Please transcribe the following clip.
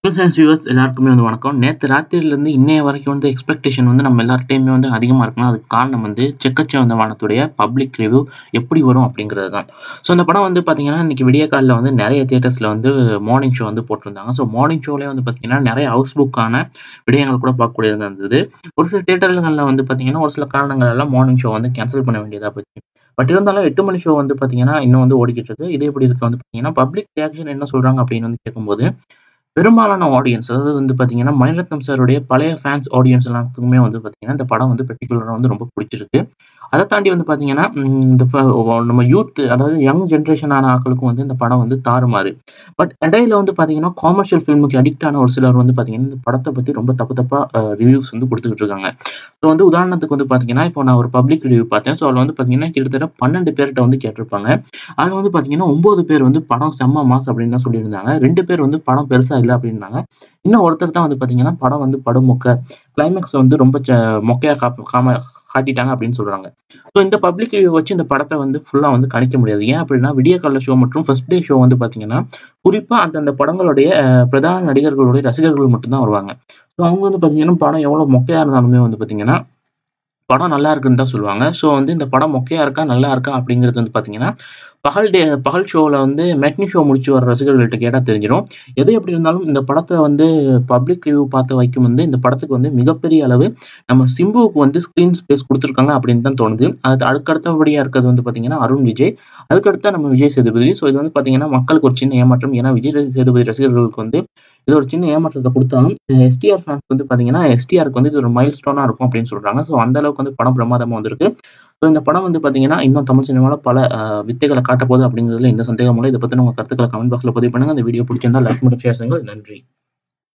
science viewers எல்லாருக்குமே வந்து வணக்கம் நேற்று ராத்திரிலேருந்து இன்னைய வரைக்கும் வந்து எக்ஸ்பெக்டேஷன் வந்து நம்ம எல்லார்ட்டையுமே வந்து அதிகமாக இருக்குன்னா அதுக்கு காரணம் வந்து செக்கச்சவந்த வானத்துடைய பப்ளிக் ரிவ்யூ எப்படி வரும் அப்படிங்கிறது தான் ஸோ அந்த படம் வந்து பார்த்தீங்கன்னா இன்னைக்கு விடிய காலில் வந்து நிறைய தியேட்டர்ஸில் வந்து மார்னிங் ஷோ வந்து போட்டிருந்தாங்க ஸோ மார்னிங் ஷோலேயே வந்து பார்த்தீங்கன்னா நிறைய ஹவுஸ் புக்கான விடயங்கள் கூட பார்க்கக்கூடியதாக இருந்தது ஒரு சில தியேட்டர்களில் வந்து பார்த்தீங்கன்னா ஒரு சில காரணங்கள் எல்லாம் மார்னிங் ஷோ வந்து கேன்சல் பண்ண வேண்டியதாக போச்சு பட் இருந்தாலும் எட்டு மணி ஷோ வந்து பார்த்தீங்கன்னா இன்னும் வந்து ஓடிக்கிட்டு இருக்கு இது எப்படி இருக்கு வந்து பார்த்தீங்கன்னா பப்ளிக் ரியாக்ஷன் என்ன சொல்கிறாங்க அப்படின்னு வந்து கேட்கும்போது பெரும்பாலான ஆடியன்ஸ் அதாவது வந்து பார்த்தீங்கன்னா மணிரத்னம் சாருடைய பழைய ஃபேன்ஸ் ஆடியன்ஸ் எல்லாத்துக்குமே வந்து பார்த்தீங்கன்னா இந்த படம் வந்து பர்டிகுலராக வந்து ரொம்ப பிடிச்சிருக்கு அதை தாண்டி வந்து பார்த்தீங்கன்னா இந்த நம்ம யூத் அதாவது யங் ஜென்ரேஷனான ஆட்களுக்கும் வந்து இந்த படம் வந்து தாறுமாறு பட் இடையில வந்து பார்த்தீங்கன்னா காமர்ஷியல் ஃபில்முக்கு அடிக்ட் ஆன ஒரு சிலர் வந்து பார்த்தீங்கன்னா இந்த படத்தை பற்றி ரொம்ப தப்பு தப்பாக ரிவ்யூஸ் வந்து கொடுத்துக்கிட்டு இருக்காங்க ஸோ வந்து உதாரணத்துக்கு வந்து பார்த்தீங்கன்னா இப்போ நான் ஒரு பப்ளிக் ரிவ்யூ பார்த்தேன் ஸோ அதில் வந்து பார்த்தீங்கன்னா கிட்டத்தட்ட பன்னெண்டு பேர்கிட்ட வந்து கேட்டிருப்பாங்க அதில் வந்து பார்த்தீங்கன்னா ஒம்பது பேர் வந்து படம் செம்ம மாஸ் அப்படின்னு தான் சொல்லியிருந்தாங்க ரெண்டு பேர் வந்து படம் பெருசாக இல்லை அப்படின்னாங்க இன்னும் ஒருத்தர் தான் வந்து பார்த்தீங்கன்னா படம் வந்து படம் மொக்க கிளைமேக்ஸ் வந்து ரொம்ப மொக்கையாக காப்ப காம காட்டிட்டாங்க அப்படின்னு சொல்றாங்க ஸோ இந்த பப்ளிக் ரிவ்யூ வச்சு இந்த படத்தை வந்து ஃபுல்லாக வந்து கணிக்க முடியாது ஏன் அப்படின்னா விடிய கால ஷோ மற்றும் ஃபர்ஸ்ட் டே ஷோ வந்து பார்த்தீங்கன்னா குறிப்பாக அந்தந்த படங்களுடைய பிரதான நடிகர்களுடைய ரசிகர்கள் மட்டும்தான் வருவாங்க ஸோ அவங்க வந்து பார்த்தீங்கன்னா படம் எவ்வளோ மொக்கையாக இருந்தாலுமே வந்து பார்த்தீங்கன்னா படம் நல்லா இருக்குன்னு தான் சொல்லுவாங்க ஸோ வந்து இந்த படம் மொக்கையா இருக்கா நல்லா இருக்கா அப்படிங்கிறது வந்து பார்த்தீங்கன்னா பகல் டே பகல் ஷோவில் வந்து மெட்னி ஷோ முடிச்சு வர ரசிகர்கள்ட்ட கேட்டால் தெரிஞ்சிடும் எது எப்படி இருந்தாலும் இந்த படத்தை வந்து பப்ளிக் ரிவ்யூ பார்த்து வைக்கும் வந்து இந்த படத்துக்கு வந்து மிகப்பெரிய அளவு நம்ம சிம்புவுக்கு வந்து ஸ்க்ரீன் ஸ்பேஸ் கொடுத்துருக்காங்க அப்படின்னு தான் தோணுது அது அதுக்கடுத்தபடியாக இருக்கிறது வந்து பார்த்தீங்கன்னா அருண் விஜய் அதுக்கடுத்தா நம்ம விஜய் சேதுபதி ஸோ இது வந்து பார்த்தீங்கன்னா மக்களுக்கு ஒரு சின்ன ஏமாற்றம் ஏன்னா விஜய் சேதுபதி ரசிகர்களுக்கு வந்து இது ஒரு சின்ன ஏமாற்றத்தை கொடுத்தாலும் எஸ்டிஆர் ஃபேன்ஸ் வந்து பார்த்தீங்கன்னா எஸ்டிஆருக்கு வந்து இது ஒரு மைல் ஸ்டோனாக இருக்கும் அப்படின்னு சொல்கிறாங்க ஸோ அந்த அளவுக்கு வந்து படம் பிரமாதமாக வந்திருக்கு ஸோ இந்த படம் வந்து பார்த்தீங்கன்னா இன்னும் தமிழ் சினிமாவில் பல வித்தைகளை காட்ட போகுது அப்படிங்கிறதுல எந்த சந்தேகமும் இல்லை இதை பற்றி உங்கள் கருத்துக்களை கமெண்ட் பாக்ஸில் பதிவு பண்ணுங்கள் அந்த வீடியோ பிடிச்சிருந்தா லைக் மட்டும் ஷேர் செய்யுங்கள் நன்றி